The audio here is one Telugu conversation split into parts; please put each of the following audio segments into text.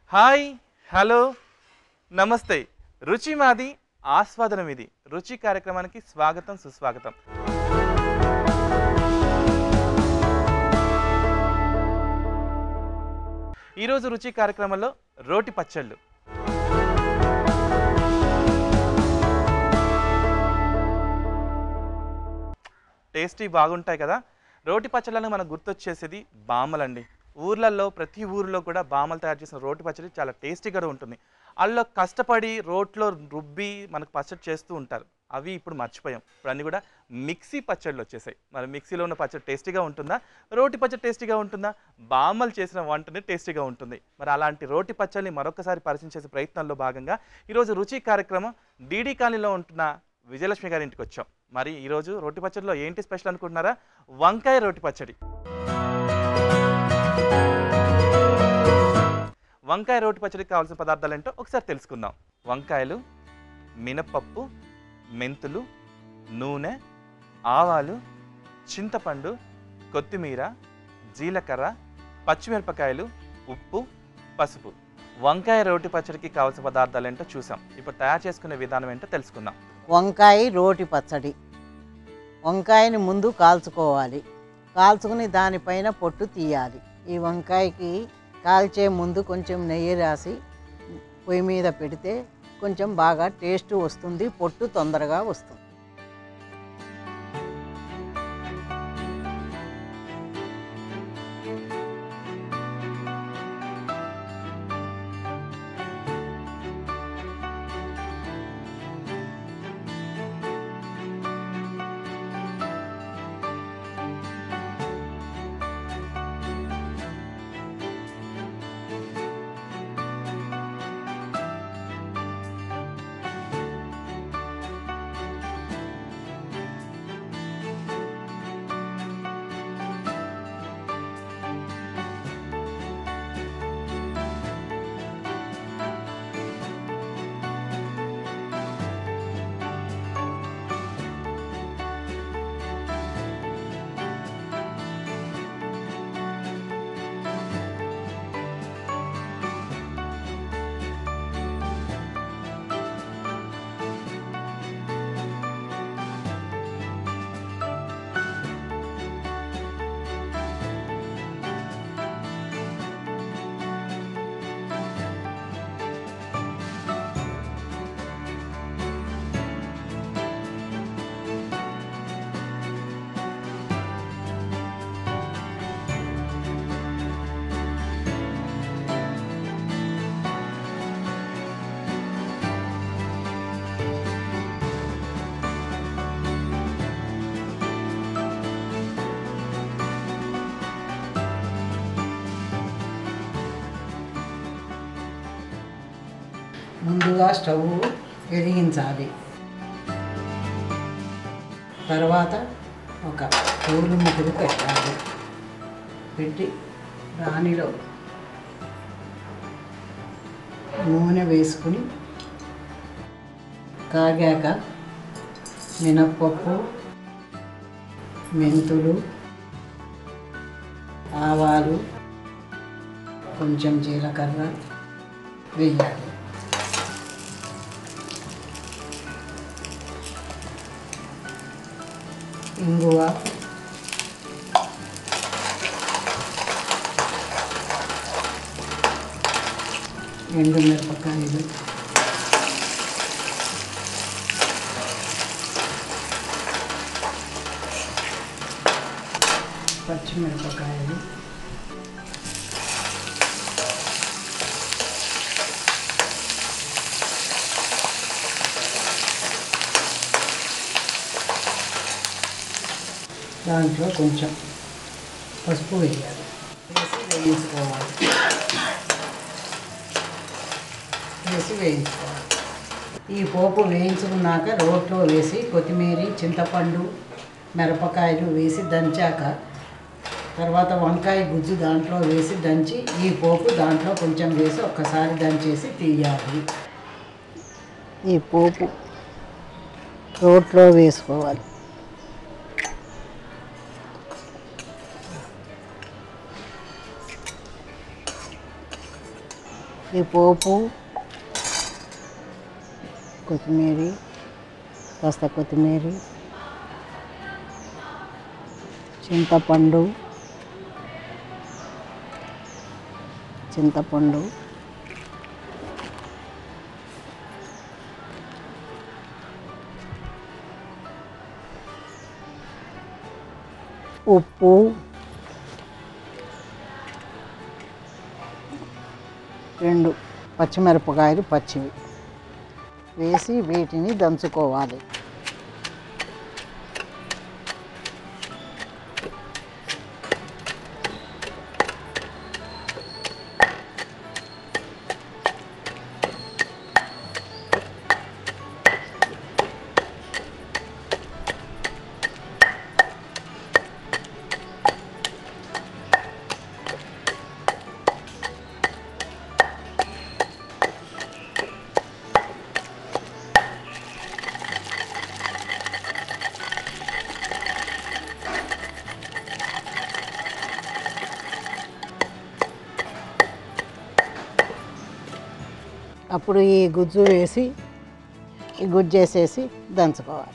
హాయ్ హలో నమస్తే రుచి మాది ఆస్వాదనం ఇది రుచి కార్యక్రమానికి స్వాగతం సుస్వాగతం ఈరోజు రుచి కార్యక్రమంలో రోటి పచ్చళ్ళు టేస్టీ బాగుంటాయి కదా రోటి పచ్చళ్ళను మనకు గుర్తొచ్చేసేది బామ్మలండి ఊర్లలో ప్రతి ఊరిలో కూడా బామ్మలు తయారు చేసిన రోటి పచ్చడి చాలా టేస్టీగా ఉంటుంది అందులో కష్టపడి రోట్లో రుబ్బి మనకు పచ్చడి చేస్తూ ఉంటారు అవి ఇప్పుడు మర్చిపోయాం ఇప్పుడు అన్నీ కూడా మిక్సీ పచ్చళ్ళు వచ్చేసాయి మరి మిక్సీలో ఉన్న పచ్చడి టేస్టీగా ఉంటుందా రోటి పచ్చడి టేస్టీగా ఉంటుందా బామ్మలు చేసిన వంటనే టేస్టీగా ఉంటుంది మరి అలాంటి రోటి పచ్చళ్ళని మరొకసారి పరిచయం చేసే ప్రయత్నంలో భాగంగా ఈరోజు రుచి కార్యక్రమం డీడీ కాలనీలో ఉంటున్న విజయలక్ష్మి గారి ఇంటికి వచ్చాం మరి ఈరోజు రోటి పచ్చడిలో ఏంటి స్పెషల్ అనుకుంటున్నారా వంకాయ రోటి పచ్చడి వంకాయ రోటి పచ్చడికి కావాల్సిన పదార్థాలు ఏంటో ఒకసారి తెలుసుకుందాం వంకాయలు మినప్పప్పు మెంతులు నూనె ఆవాలు చింతపండు కొత్తిమీర జీలకర్ర పచ్చిమిరపకాయలు ఉప్పు పసుపు వంకాయ రోటి పచ్చడికి కావాల్సిన పదార్థాలు ఏంటో చూసాం ఇప్పుడు తయారు చేసుకునే విధానం ఏంటో తెలుసుకుందాం వంకాయ రోటి పచ్చడి వంకాయని ముందు కాల్చుకోవాలి కాల్చుకుని దానిపైన పొట్టు తీయాలి ఈ వంకాయకి కాల్చే ముందు కొంచెం నెయ్యి రాసి పొయ్యి మీద పెడితే కొంచెం బాగా టేస్ట్ వస్తుంది పొట్టు తొందరగా వస్తుంది ముందుగా స్టవ్ వెలిగించాలి తర్వాత ఒక పూలు ముగ్గురు పెట్టాలి పెట్టి దానిలో నూనె వేసుకుని కాగాక మినప్పప్పు మెంతులు ఆవాలు కొంచెం జీలకర్ర వేయాలి ఇంగువ ఎండుమిరపకాయలు పచ్చిమిరపకాయలు దాంట్లో కొంచెం పసుపు వేయాలి వేసి వేయించుకోవాలి వేసి వేయించుకోవాలి ఈ పోపు వేయించుకున్నాక రోట్లో వేసి కొత్తిమీర చింతపండు మిరపకాయలు వేసి దంచాక తర్వాత వంకాయ గుజ్జు దాంట్లో వేసి దంచి ఈ పోపు దాంట్లో కొంచెం వేసి ఒక్కసారి దంచేసి తీయాలి ఈ పోపు రోట్లో వేసుకోవాలి ఈ పోపు కొత్తిమీర కాస్త కొత్తిమీర చింతపండు చింతపండు ఉప్పు రెండు పచ్చిమిరపకాయలు పచ్చివి వేసి వీటిని దంచుకోవాలి అప్పుడు ఈ గుజ్జు వేసి ఈ గుజ్జు వేసేసి దంచుకోవాలి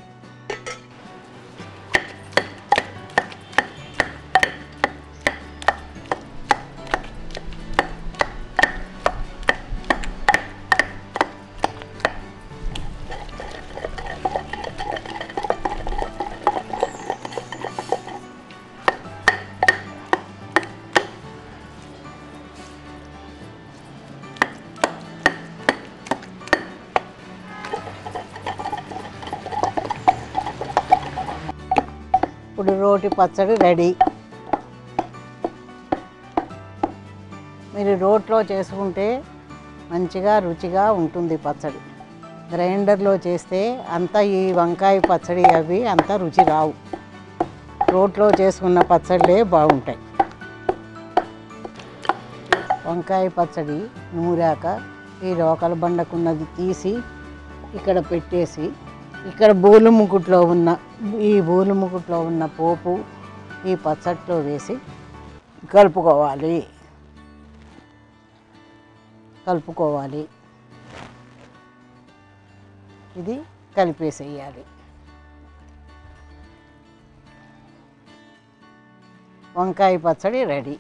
ఇప్పుడు రోటి పచ్చడి రెడీ మీరు రోట్లో చేసుకుంటే మంచిగా రుచిగా ఉంటుంది పచ్చడి గ్రైండర్లో చేస్తే అంత ఈ వంకాయ పచ్చడి అవి అంత రుచి రావు రోట్లో చేసుకున్న పచ్చళ్ళే బాగుంటాయి వంకాయ పచ్చడి నూరాక ఈ రోకల బండకున్నది తీసి ఇక్కడ పెట్టేసి ఇక్కడ బూలు ముకుట్లో ఉన్న ఈ బూలు ముకుట్లో ఉన్న పోపు ఈ పచ్చట్లో వేసి కలుపుకోవాలి కలుపుకోవాలి ఇది కలిపేసేయాలి వంకాయ పచ్చడి రెడీ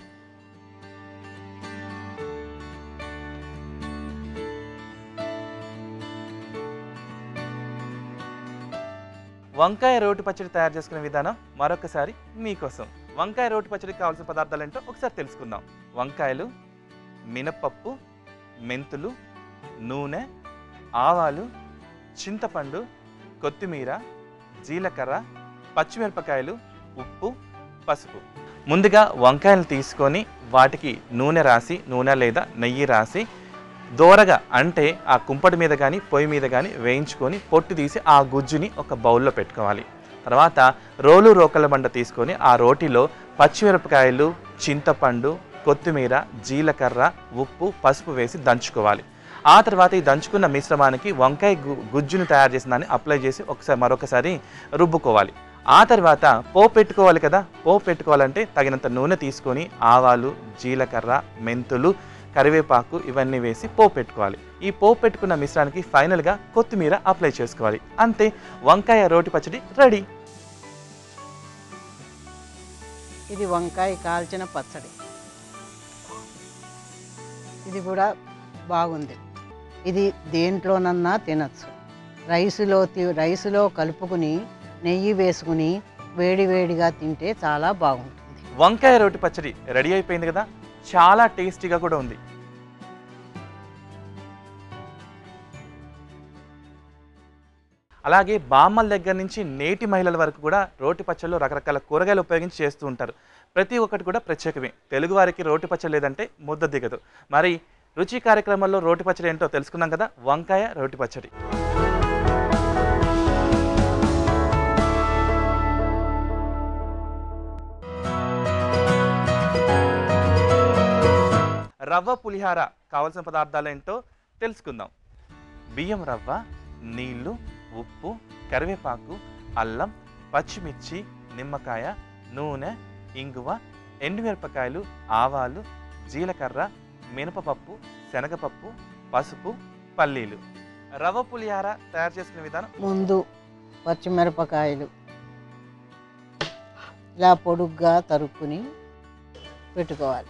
వంకాయ రోటి పచ్చడి తయారు చేసుకునే విధానం మరొకసారి మీకోసం వంకాయ రోటి పచ్చడికి కావాల్సిన పదార్థాలు ఏంటో ఒకసారి తెలుసుకుందాం వంకాయలు మినప్పప్పు మెంతులు నూనె ఆవాలు చింతపండు కొత్తిమీర జీలకర్ర పచ్చిమిరపకాయలు ఉప్పు పసుపు ముందుగా వంకాయలు తీసుకొని వాటికి నూనె రాసి నూనె లేదా నెయ్యి రాసి దోరగా అంటే ఆ కుంపటి మీద కానీ పొయ్యి మీద కానీ వేయించుకొని పొట్టు తీసి ఆ గుజ్జుని ఒక బౌల్లో పెట్టుకోవాలి తర్వాత రోలు రోకల బండ తీసుకొని ఆ రోటిలో పచ్చిమిరపకాయలు చింతపండు కొత్తిమీర జీలకర్ర ఉప్పు పసుపు వేసి దంచుకోవాలి ఆ తర్వాత ఈ దంచుకున్న మిశ్రమానికి వంకాయ గు గుజ్జును తయారు చేసిన దాన్ని అప్లై చేసి ఒకసారి మరొకసారి రుబ్బుకోవాలి ఆ తర్వాత పోపు పెట్టుకోవాలి కదా పోపు పెట్టుకోవాలంటే తగినంత నూనె తీసుకొని ఆవాలు జీలకర్ర మెంతులు కరివేపాకు ఇవన్నీ వేసి పోపు పెట్టుకోవాలి ఈ పోపు పెట్టుకున్న మిశ్రానికి ఫైనల్గా కొత్తిమీర అప్లై చేసుకోవాలి అంతే వంకాయ రోటి పచ్చడి రెడీ ఇది వంకాయ కాల్చిన పచ్చడి ఇది కూడా బాగుంది ఇది దేంట్లోనన్నా తినచ్చు రైసులో తి- రైసులో కలుపుకుని నెయ్యి వేసుకుని వేడి వేడిగా తింటే చాలా బాగుంటుంది వంకాయ రోటి పచ్చడి రెడీ అయిపోయింది కదా చాలా టేస్టీగా కూడా ఉంది అలాగే బామ్మల దగ్గర నుంచి నేటి మహిళల వరకు కూడా రోటి పచ్చళ్ళు రకరకాల కూరగాయలు ఉపయోగించి చేస్తూ ఉంటారు ప్రతి ఒక్కటి కూడా ప్రత్యేకమే తెలుగు వారికి రోటి పచ్చడి లేదంటే ముద్ద దిగదు మరి రుచి కార్యక్రమంలో రోటి పచ్చడి ఏంటో తెలుసుకున్నాం కదా వంకాయ రోటి పచ్చడి రవ్వ పులిహార కావలసిన పదార్థాలు ఏంటో తెలుసుకుందాం బియ్యం రవ్వ నీళ్లు ఉప్పు కరివేపాకు అల్లం పచ్చిమిర్చి నిమ్మకాయ నూనె ఇంగువ ఎండుమిరపకాయలు ఆవాలు జీలకర్ర మినపపప్పు శనగపప్పు పసుపు పల్లీలు రవ్వ పులిహార తయారు చేసుకునే విధానం ముందు పచ్చిమిరపకాయలు ఇలా పొడుగ్గా తరుక్కుని పెట్టుకోవాలి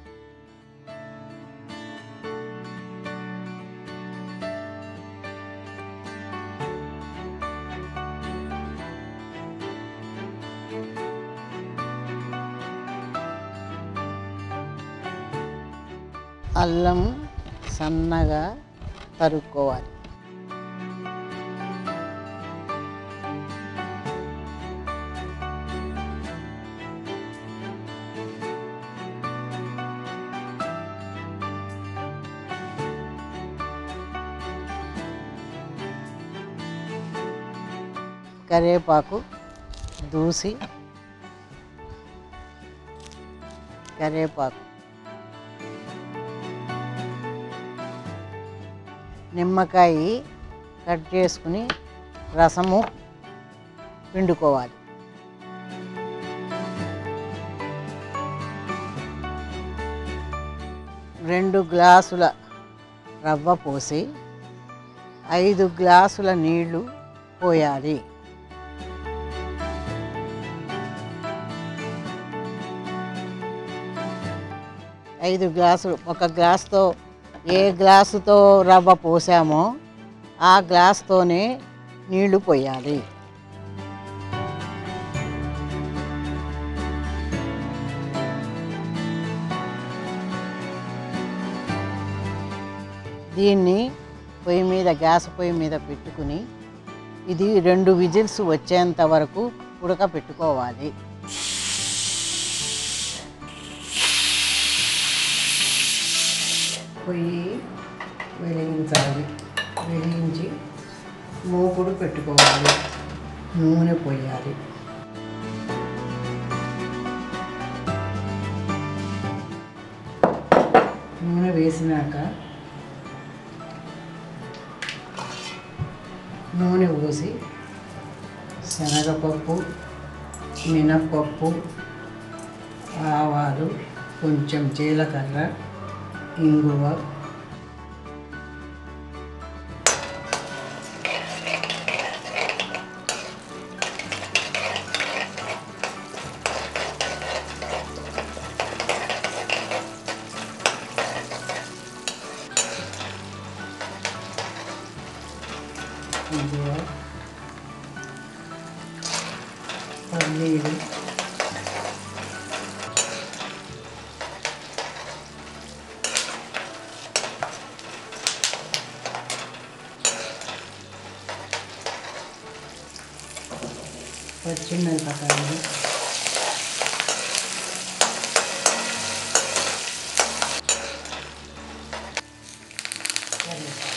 అల్లం సన్నగా తరుక్కోవాలి కరివేపాకు దూసి కరివేపాకు నిమ్మకాయ కట్ చేసుకుని రసము పిండుకోవాలి రెండు గ్లాసుల రవ్వ పోసి ఐదు గ్లాసుల నీళ్లు పోయాలి ఐదు గ్లాసులు ఒక గ్లాసుతో ఏ గ్లాసుతో రవ్వ పోసామో ఆ గ్లాస్తోనే నీళ్లు పోయాలి దీన్ని పొయ్యి మీద గ్యాస్ పొయ్యి మీద పెట్టుకుని ఇది రెండు విజిల్స్ వచ్చేంత వరకు ఉడకపెట్టుకోవాలి పొయ్యి వెలిగించాలి వెలిగించి మూకుడు పెట్టుకోవాలి నూనె పోయాలి నూనె వేసినాక నూనె పోసి శనగపప్పు మినప్పప్పు ఆవాలు కొంచెం జీలకర్ర ఇంగువ ఇంగువ పల్లీలు పచ్చిమిరపకాయలు కరివేపాకు.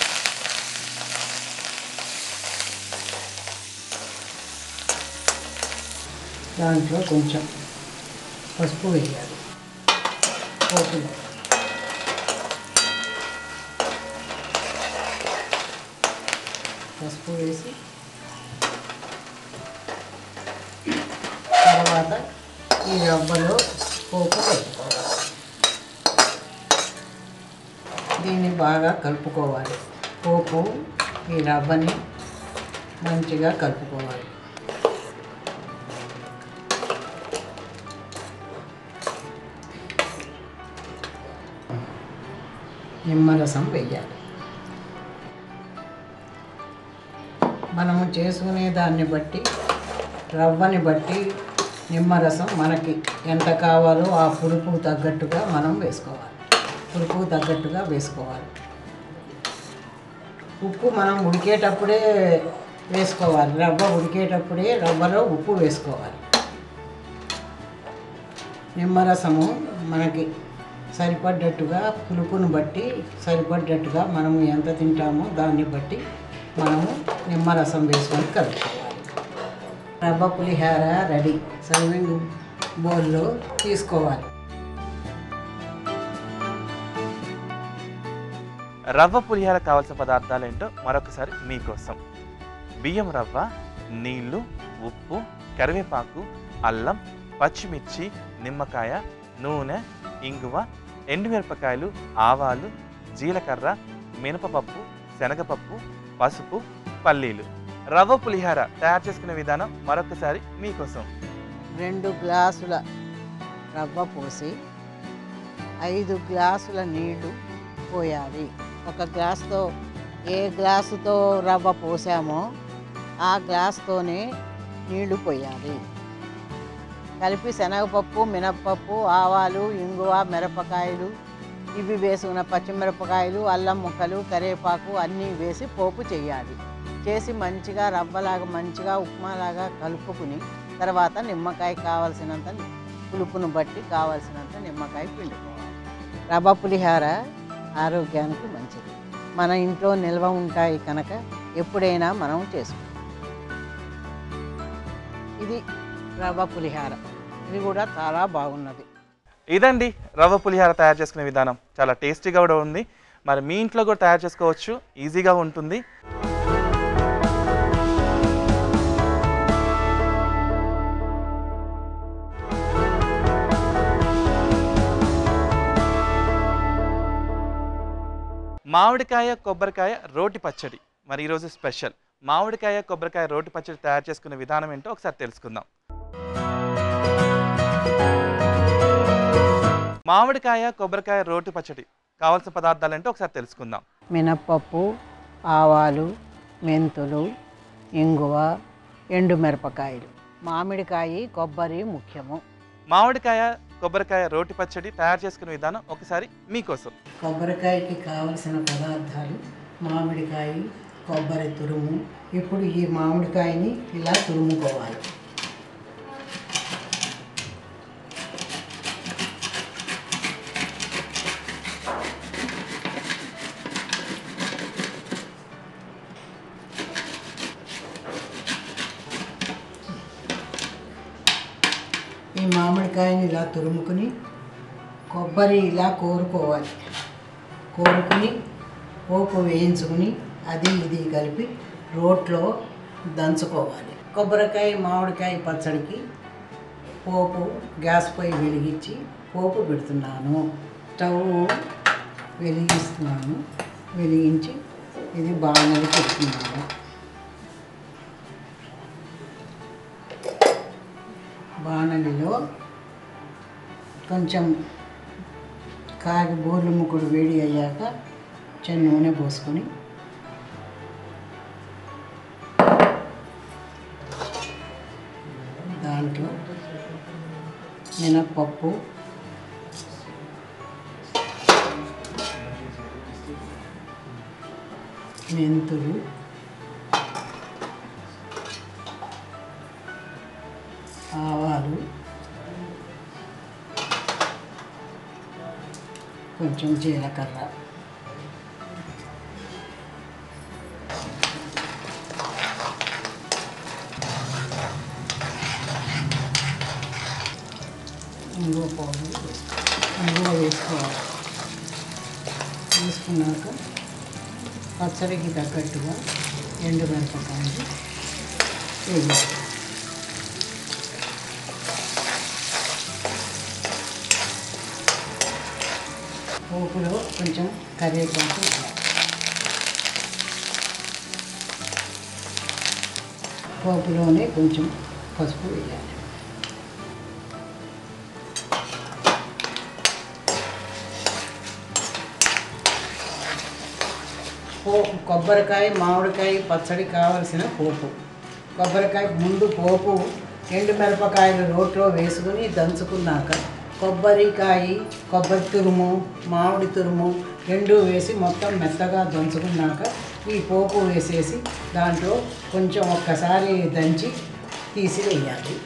దాంట్లో కొంచెం పసుపు వేయాలి పోపులో పసుపు వేసి తర్వాత ఈ రవ్వలో పోపు వేసుకోవాలి దీన్ని బాగా కలుపుకోవాలి పోపు ఈ రవ్వని మంచిగా కలుపుకోవాలి నిమ్మరసం వెయ్యాలి మనము చేసుకునే దాన్ని బట్టి రవ్వని బట్టి నిమ్మరసం మనకి ఎంత కావాలో ఆ పులుపు తగ్గట్టుగా మనం వేసుకోవాలి పులుపు తగ్గట్టుగా వేసుకోవాలి ఉప్పు మనం ఉడికేటప్పుడే వేసుకోవాలి రవ్వ ఉడికేటప్పుడే రవ్వలో ఉప్పు వేసుకోవాలి నిమ్మరసము మనకి సరిపడ్డట్టుగా పులుపును బట్టి సరిపడ్డట్టుగా మనము ఎంత తింటామో దాన్ని బట్టి మనము నిమ్మరసం వేసుకొని కలుపుకోవాలి రవ్వ పులిహార రెడీ సర్వింగ్ బౌల్లో తీసుకోవాలి రవ్వ పులిహార కావాల్సిన పదార్థాలు ఏంటో మరొకసారి మీకోసం బియ్యం రవ్వ నీళ్లు ఉప్పు కరివేపాకు అల్లం పచ్చిమిర్చి నిమ్మకాయ నూనె ఇంగువ ఎండుమిరపకాయలు ఆవాలు జీలకర్ర మినపపప్పు శనగపప్పు పసుపు పల్లీలు రవ్వ పులిహార తయారు చేసుకునే విధానం మరొకసారి మీకోసం రెండు గ్లాసుల రవ్వ పోసి ఐదు గ్లాసుల నీళ్లు పోయాలి ఒక గ్లాసుతో ఏ గ్లాసుతో రవ్వ పోసామో ఆ గ్లాస్తోనే నీళ్లు పోయాలి కలిపి శనగపప్పు మినప్పప్పు ఆవాలు ఇంగువ మిరపకాయలు ఇవి వేసుకున్న పచ్చిమిరపకాయలు అల్లం ముక్కలు కరివేపాకు అన్నీ వేసి పోపు చేయాలి చేసి మంచిగా రవ్వలాగా మంచిగా ఉప్మాలాగా కలుపుకుని తర్వాత నిమ్మకాయ కావాల్సినంత పులుపును బట్టి కావాల్సినంత నిమ్మకాయ పిండుకోవాలి రవ్వ పులిహార ఆరోగ్యానికి మంచిది మన ఇంట్లో నిల్వ ఉంటాయి కనుక ఎప్పుడైనా మనం చేసుకో ఇది రవ్వ పులిహార ఇది కూడా చాలా బాగున్నది ఇదండి రవ్వ పులిహార తయారు చేసుకునే విధానం చాలా టేస్టీగా కూడా ఉంది మరి మీ ఇంట్లో కూడా తయారు చేసుకోవచ్చు ఈజీగా ఉంటుంది మామిడికాయ కొబ్బరికాయ రోటి పచ్చడి మరి ఈరోజు స్పెషల్ మామిడికాయ కొబ్బరికాయ రోటి పచ్చడి తయారు చేసుకునే విధానం ఏంటో ఒకసారి తెలుసుకుందాం మామిడికాయ కొబ్బరికాయ రోటి పచ్చడి కావాల్సిన పదార్థాలు ఏంటో ఒకసారి తెలుసుకుందాం మినప్పప్పు ఆవాలు మెంతులు ఇంగువ ఎండుమిరపకాయలు మామిడికాయ కొబ్బరి ముఖ్యము మామిడికాయ కొబ్బరికాయ రోటి పచ్చడి తయారు చేసుకునే విధానం ఒకసారి మీకోసం కొబ్బరికాయకి కావలసిన పదార్థాలు మామిడికాయ కొబ్బరి తురుము ఇప్పుడు ఈ మామిడికాయని ఇలా తురుముకోవాలి ఈ మామిడికాయని ఇలా తురుముకుని కొబ్బరి ఇలా కోరుకోవాలి కోరుకుని పోపు వేయించుకుని అది ఇది కలిపి రోట్లో దంచుకోవాలి కొబ్బరికాయ మామిడికాయ పచ్చడికి పోపు గ్యాస్ పొయ్యి వెలిగించి పోపు పెడుతున్నాను స్టవ్ వెలిగిస్తున్నాను వెలిగించి ఇది బాణలి పెడుతున్నాను బాణలిలో కొంచెం కాగి బోర్లు ముక్కుడు వేడి అయ్యాక కొంచెం నూనె పోసుకొని దాంట్లో మినప్పప్పు మెంతులు ఆవాలు కొంచెం జీలకర్ర ఇంగువ పౌడర్ ఇంగువ వేసుకోవాలి వేసుకున్నాక పచ్చడికి తగ్గట్టుగా ఎండు మిరపకాయలు వేయాలి పోపులో కొంచెం కరివేపాకు వేయాలి. పోపులోనే కొంచెం పసుపు వేయాలి పోపు కొబ్బరికాయ మామిడికాయ పచ్చడి కావలసిన పోపు కొబ్బరికాయ ముందు పోపు ఎండు మిరపకాయలు రోట్లో వేసుకుని దంచుకున్నాక కొబ్బరికాయ కొబ్బరి తురుము మామిడి తురుము రెండు వేసి మొత్తం మెత్తగా దంచుకున్నాక ఈ పోపు వేసేసి దాంట్లో కొంచెం ఒక్కసారి దంచి తీసి వేయాలి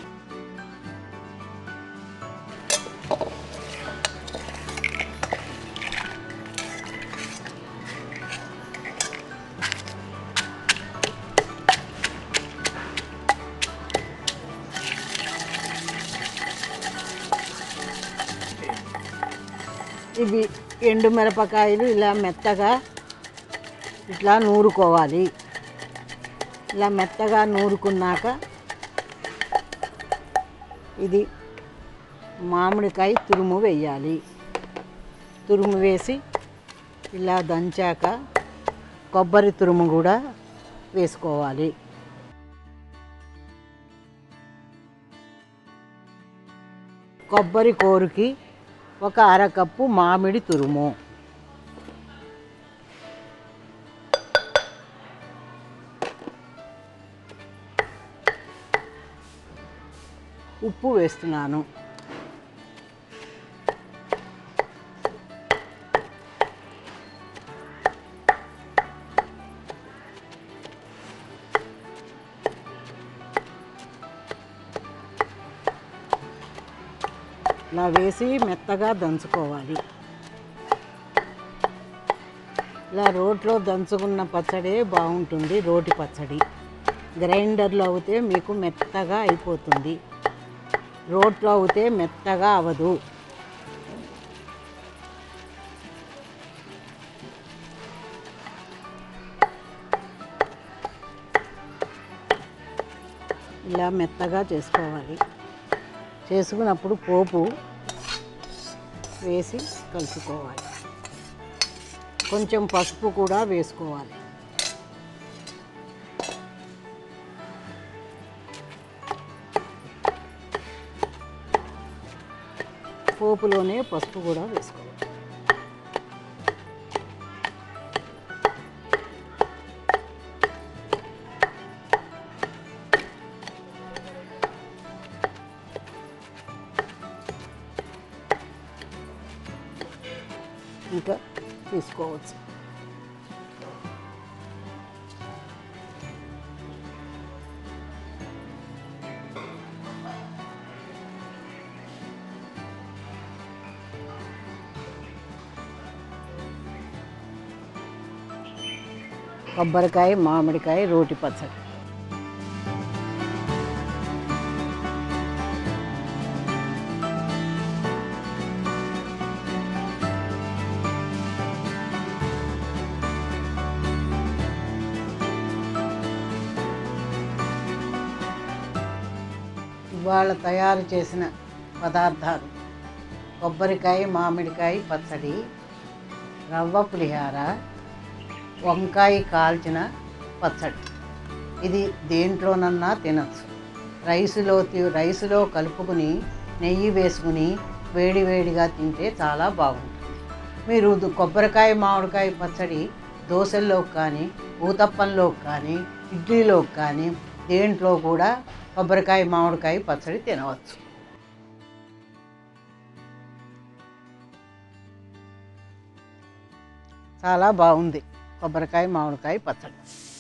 ఇవి ఎండు మిరపకాయలు ఇలా మెత్తగా ఇట్లా నూరుకోవాలి ఇలా మెత్తగా నూరుకున్నాక ఇది మామిడికాయ తురుము వేయాలి తురుము వేసి ఇలా దంచాక కొబ్బరి తురుము కూడా వేసుకోవాలి కొబ్బరి కోరుకి ఒక అరకప్పు మామిడి తురుము ఉప్పు వేస్తున్నాను ఇలా వేసి మెత్తగా దంచుకోవాలి ఇలా రోట్లో దంచుకున్న పచ్చడే బాగుంటుంది రోటి పచ్చడి గ్రైండర్లో అవుతే మీకు మెత్తగా అయిపోతుంది రోట్లో అవుతే మెత్తగా అవదు ఇలా మెత్తగా చేసుకోవాలి చేసుకున్నప్పుడు పోపు వేసి కలుపుకోవాలి కొంచెం పసుపు కూడా వేసుకోవాలి పోపులోనే పసుపు కూడా వేసుకోవాలి ఇంకా తీసుకోవచ్చు కొబ్బరికాయ మామిడికాయ రోటి పచ్చడి ఇవాళ తయారు చేసిన పదార్థాలు కొబ్బరికాయ మామిడికాయ పచ్చడి రవ్వ పులిహార వంకాయ కాల్చిన పచ్చడి ఇది దేంట్లోనన్నా తినచ్చు రైసులో తి- రైసులో కలుపుకుని నెయ్యి వేసుకుని వేడి వేడిగా తింటే చాలా బాగుంటుంది మీరు దు- కొబ్బరికాయ మామిడికాయ పచ్చడి దోశల్లోకి కానీ ఊతప్పంలోకి కానీ ఇడ్లీలోకి కానీ దేంట్లో కూడా కొబ్బరికాయ మామిడికాయ పచ్చడి తినవచ్చు చాలా బాగుంది కొబ్బరికాయ మామిడికాయ పచ్చడి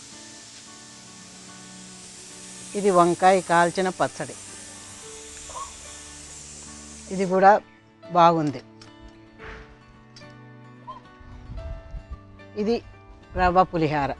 ఇది వంకాయ కాల్చిన పచ్చడి ఇది కూడా బాగుంది ఇది రవ్వ పులిహార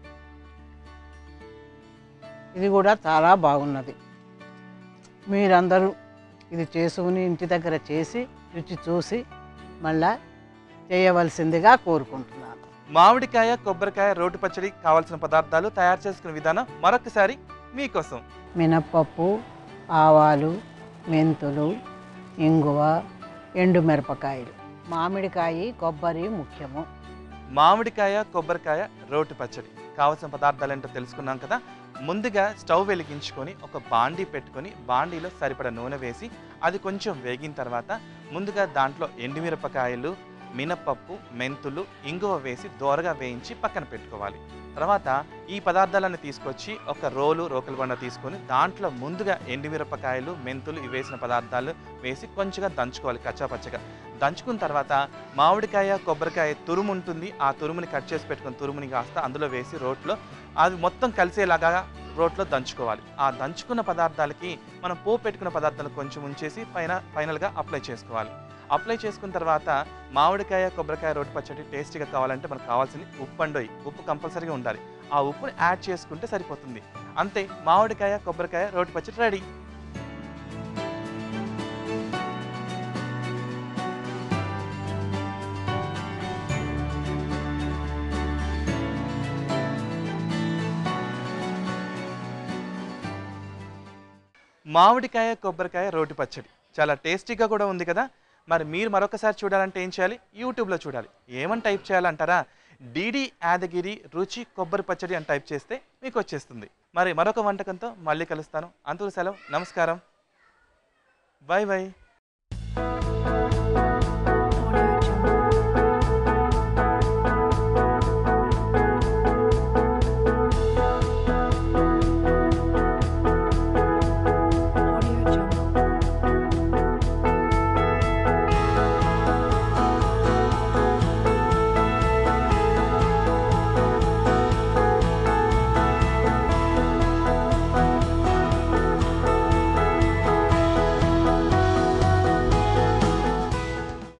ఇది కూడా చాలా బాగున్నది మీరందరూ ఇది చేసుకుని ఇంటి దగ్గర చేసి రుచి చూసి మళ్ళా చేయవలసిందిగా కోరుకుంటున్నాను మామిడికాయ కొబ్బరికాయ రోటి పచ్చడి కావాల్సిన పదార్థాలు తయారు చేసుకునే విధానం మరొకసారి మీకోసం మినప్పప్పు ఆవాలు మెంతులు ఇంగువ ఎండుమిరపకాయలు మామిడికాయ కొబ్బరి ముఖ్యము మామిడికాయ కొబ్బరికాయ రోటి పచ్చడి కావాల్సిన పదార్థాలు ఏంటో తెలుసుకున్నాం కదా ముందుగా స్టవ్ వెలిగించుకొని ఒక బాండీ పెట్టుకొని బాండీలో సరిపడ నూనె వేసి అది కొంచెం వేగిన తర్వాత ముందుగా దాంట్లో ఎండుమిరపకాయలు మినపప్పు మెంతులు ఇంగువ వేసి దోరగా వేయించి పక్కన పెట్టుకోవాలి తర్వాత ఈ పదార్థాలను తీసుకొచ్చి ఒక రోలు రోకలి బండ తీసుకొని దాంట్లో ముందుగా ఎండుమిరపకాయలు మెంతులు ఇవి వేసిన పదార్థాలు వేసి కొంచెంగా దంచుకోవాలి కచ్చాపచ్చగా దంచుకున్న తర్వాత మామిడికాయ కొబ్బరికాయ తురుము ఉంటుంది ఆ తురుముని కట్ చేసి పెట్టుకుని తురుముని కాస్త అందులో వేసి రోట్లో అది మొత్తం కలిసేలాగా రోట్లో దంచుకోవాలి ఆ దంచుకున్న పదార్థాలకి మనం పోపు పెట్టుకున్న పదార్థాలు కొంచెం ఉంచేసి పైన ఫైనల్గా అప్లై చేసుకోవాలి అప్లై చేసుకున్న తర్వాత మామిడికాయ కొబ్బరికాయ రోటి పచ్చడి టేస్టీగా కావాలంటే మనకు కావాల్సింది ఉప్పు అండోయి ఉప్పు కంపల్సరీగా ఉండాలి ఆ ఉప్పుని యాడ్ చేసుకుంటే సరిపోతుంది అంతే మామిడికాయ కొబ్బరికాయ రోటి పచ్చడి రెడీ మామిడికాయ కొబ్బరికాయ రోటి పచ్చడి చాలా టేస్టీగా కూడా ఉంది కదా మరి మీరు మరొకసారి చూడాలంటే ఏం చేయాలి యూట్యూబ్లో చూడాలి ఏమని టైప్ చేయాలంటారా డిడి యాదగిరి రుచి కొబ్బరి పచ్చడి అని టైప్ చేస్తే మీకు వచ్చేస్తుంది మరి మరొక వంటకంతో మళ్ళీ కలుస్తాను అంతకు సెలవు నమస్కారం బాయ్ బాయ్